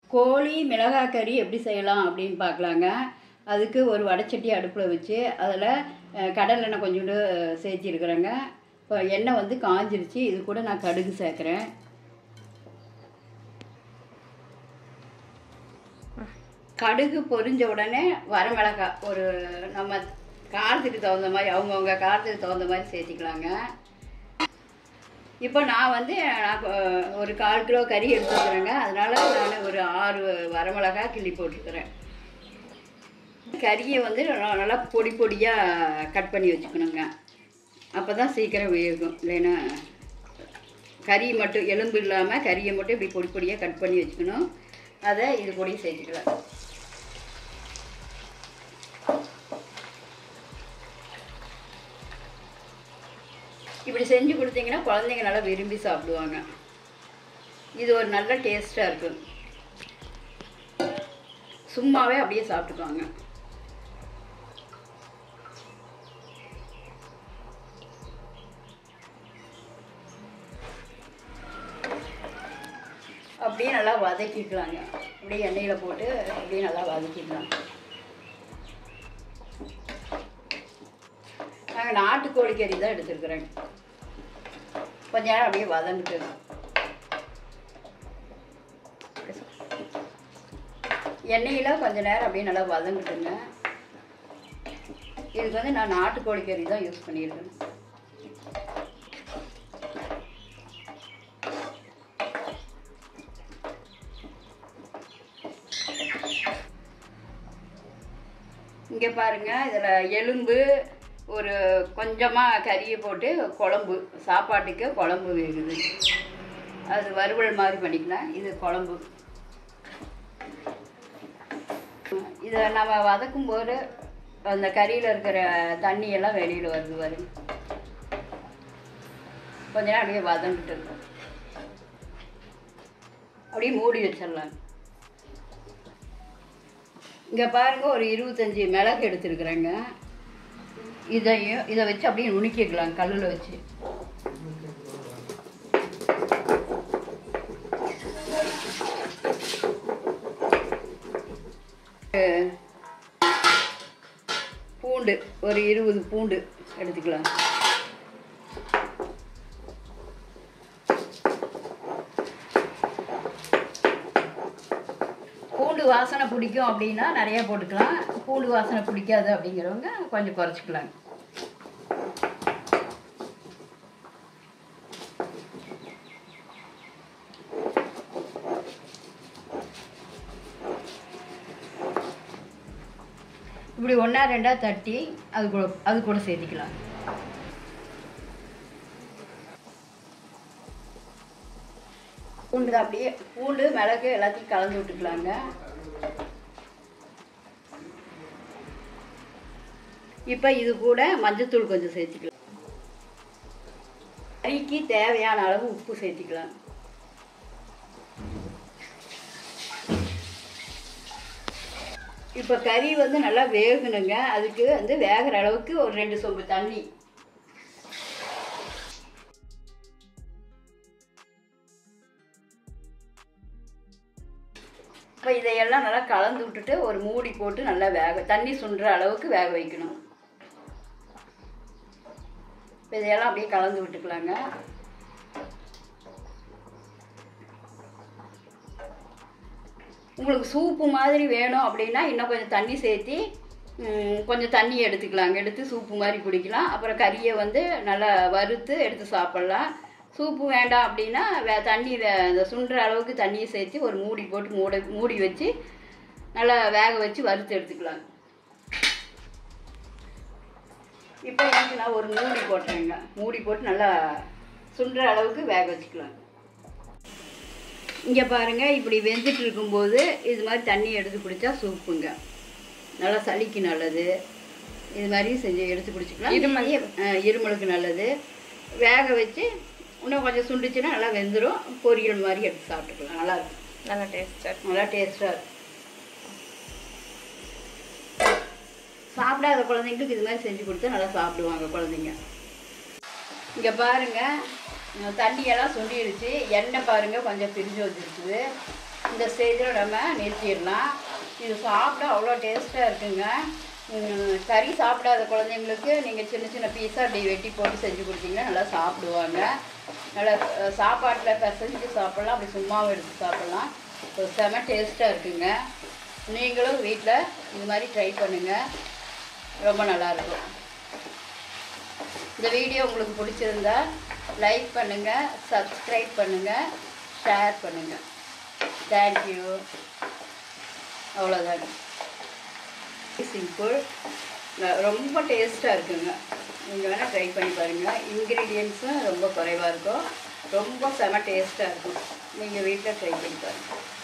கோழி மிளகாய் கறி எப்படி செய்யலாம் அப்படின்னு பார்க்கலாங்க அதுக்கு ஒரு வடைச்சட்டி அடுப்பில் வச்சு அதில் அஹ், கடலெண்ணெய் கொஞ்சோண்டு சேர்த்திருக்கிறேங்க இப்போ எண்ணெய் வந்து காஞ்சிருச்சு இது கூட நான் கடுகு சேர்க்குறேன் கடுகு பொரிஞ்ச உடனே வரமிளகாய் ஒரு நம்ம காரத்துக்கு தகுந்த மாதிரி அவங்கவுங்க காரத்துக்கு தகுந்த மாதிரி சேர்த்திக்கலாங்க இப்போ நான் வந்து நான் அஹ், ஒரு கால் கிலோ கறி எடுத்துக்கிறேங்க அதனால நான் ஒரு ஆறு வரமிளகாய் கிள்ளி போட்டுருக்கிறேன் கறியை வந்து ந- நல்லா பொடி பொடியாக கட் பண்ணி வச்சுக்கணுங்க அப்போ தான் சீக்கிரம் வேகும் இல்லைன்னா கறி மட்டும் எலும்பு இல்லாமல் கறியை மட்டும் இப்படி பொடி பொடியாக கட் பண்ணி வச்சுக்கணும் அதை இது கூடயும் சேர்த்துக்கலாம் இப்படி செஞ்சு கொடுத்தீங்கன்னா குழந்தைங்க நல்லா விரும்பி சாப்பிடுவாங்க இது ஒரு நல்ல டேஸ்ட்டாக இருக்கும் சும்மாவே அப்படியே சாப்பிட்டுக்குவாங்க அப்படியே நல்லா வதக்கிக்கலாங்க அப்படியே எண்ணெயில் போட்டு அப்படியே நல்லா வதக்கிக்கலாம் நாங்கள் நாட்டுக்கோழி கறி தான் எடுத்துருக்குறேங்க கொஞ்ச நேரம் அப்படியே வதங்கிட்டு எண்ணெயில் கொஞ்ச நேரம் அப்படியே நல்லா வதங்கிட்டுங்க இதுக்கு வந்து நான் நாட்டுக்கோழி கறி தான் யூஸ் பண்ணியிருக்கேன் இங்கே பாருங்க இதில் எலும்பு ஒரு கொஞ்சமாக கறியை போட்டு குழம்பு சாப்பாட்டுக்கு குழம்பு வேகுது அது வறுவல் மாதிரி பண்ணிக்கலாம் இது குழம்பு இதை நம்ம வதக்கும் போது அந்த கறியில் இருக்கிற தண்ணி எல்லாம் வெளியில் வருது வரும் கொஞ்ச நேரம் அப்படியே வதங்கிட்டு இருக்கும் அப்படியே மூடி வச்சிடலாம் இங்கே பாருங்க ஒரு இருபத்தஞ்சி மிளகு எடுத்துருக்குறேங்க இதையும் இதை வச்சு அப்படியே நுணுக்கிக்கலாம் கல்லில் வச்சு அஹ், பூண்டு ஒரு இருபது பூண்டு எடுத்துக்கலாம் பூண்டு வாசனை பிடிக்கும் அப்படின்னா நிறைய போட்டுக்கலாம் பூண்டு வாசனை பிடிக்காது அப்படிங்கிறவங்க கொஞ்சம் குறைச்சிக்கலாங்க இப்படி ஒன்றா ரெண்டா தட்டி அது கூட அது கூட சேர்த்திக்கலாம் பூண்டு தான் அப்படியே பூண்டு மிளகு எல்லாத்தையும் கலந்து விட்டுக்கலாங்க இப்போ இது கூட மஞ்சத்தூள் கொஞ்சம் சேர்த்துக்கலாம் கறிக்கு தேவையான அளவு உப்பு சேர்த்துக்கலாம் இப்போ கறி வந்து நல்லா வேகணுங்க அதுக்கு வந்து வேகிற அளவுக்கு ஒரு ரெண்டு சொம்பு தண்ணி இப்போ இதையெல்லாம் நல்லா கலந்து விட்டுட்டு ஒரு மூடி போட்டு நல்லா வேக தண்ணி சுண்டுற அளவுக்கு வேக வைக்கணும் இப்போ இதையெல்லாம் அப்படியே கலந்து விட்டுக்கலாங்க உங்களுக்கு சூப்பு மாதிரி வேணும் அப்படின்னா இன்னும் கொஞ்சம் தண்ணி சேர்த்தி ம், கொஞ்சம் தண்ணி எடுத்துக்கலாங்க எடுத்து சூப்பு மாதிரி குடிக்கலாம் அப்புறம் கறியை வந்து நல்லா வறுத்து எடுத்து சாப்பிட்லாம் சூப்பு வேண்டாம் அப்படின்னா வே தண்ணி வே அந்த சுண்டுற அளவுக்கு தண்ணியை சேர்த்து ஒரு மூடி போட்டு மூட மூடி வச்சு நல்லா வேக வச்சு வறுத்து எடுத்துக்கலாம் இப்போ எனக்கு நான் ஒரு மூடி போட்டுறேங்க மூடி போட்டு நல்லா சுண்டுற அளவுக்கு வேக வச்சுக்கலாம் இங்கே பாருங்க இப்படி வெந்துட்டு இருக்கும்போது இது மாதிரி தண்ணி எடுத்து குடித்தா சூப்புங்க நல்லா சளிக்கு நல்லது இது மாதிரி செஞ்சு எடுத்து குடிச்சிக்கலாம் இருமல். அஹ், இருமலுக்கு நல்லது வேக வச்சு இன்னும் கொஞ்சம் சுண்டுச்சுன்னா நல்லா வெந்துடும் பொரியல் மாதிரி எடுத்து சாப்பிட்டுக்கலாம் நல்லா இருக்கும் நல்லா டேஸ்டாக இருக்கும் நல்லா டேஸ்ட்டாக இருக்கும் சாப்பிடாத குழந்தைங்களுக்கு இது மாதிரி செஞ்சு கொடுத்தா நல்லா சாப்பிடுவாங்க குழந்தைங்க இங்கே பாருங்க அஹ் தண்ணியெல்லாம் சுண்டிடுச்சு எண்ணெய் பாருங்க கொஞ்சம் பிரிஞ்சு வந்துருக்குது இந்த ஸ்டேஜில் நம்ம நிறுத்திடலாம் இது சாப்பிட அவ்வளோ டேஸ்ட்டாக இருக்குங்க உம், கறி சாப்பிடாத குழந்தைங்களுக்கு நீங்கள் சின்ன சின்ன பீஸாக அப்படி வெட்டி போட்டு செஞ்சு கொடுத்தீங்கன்னா நல்லா சாப்பிடுவாங்க நல்லா அஹ், சாப்பாட்டில் பிசைஞ்சு சாப்பிட்லாம் அப்படி சும்மாவும் எடுத்து சாப்பிட்லாம் ஒரு செம டேஸ்ட்டாக இருக்குங்க நீங்களும் வீட்டில் இது மாதிரி ட்ரை பண்ணுங்கள் ரொம்ப நல்லாயிருக்கும் இந்த வீடியோ உங்களுக்கு பிடிச்சிருந்தா லைக் பண்ணுங்கள் சப்ஸ்கிரைப் பண்ணுங்கள் ஷேர் பண்ணுங்கள் தேங்க்யூ அவ்வளோதாங்க சிம்பிள் ரொம்ப டேஸ்ட்டாக இருக்குங்க நீங்கள் வேணால் ட்ரை பண்ணி பாருங்கள் இன்க்ரீடியன்ஸும் ரொம்ப குறைவாக இருக்கும் ரொம்ப செம டேஸ்ட்டாக இருக்கும் நீங்கள் வீட்டில் ட்ரை பண்ணி பாருங்கள்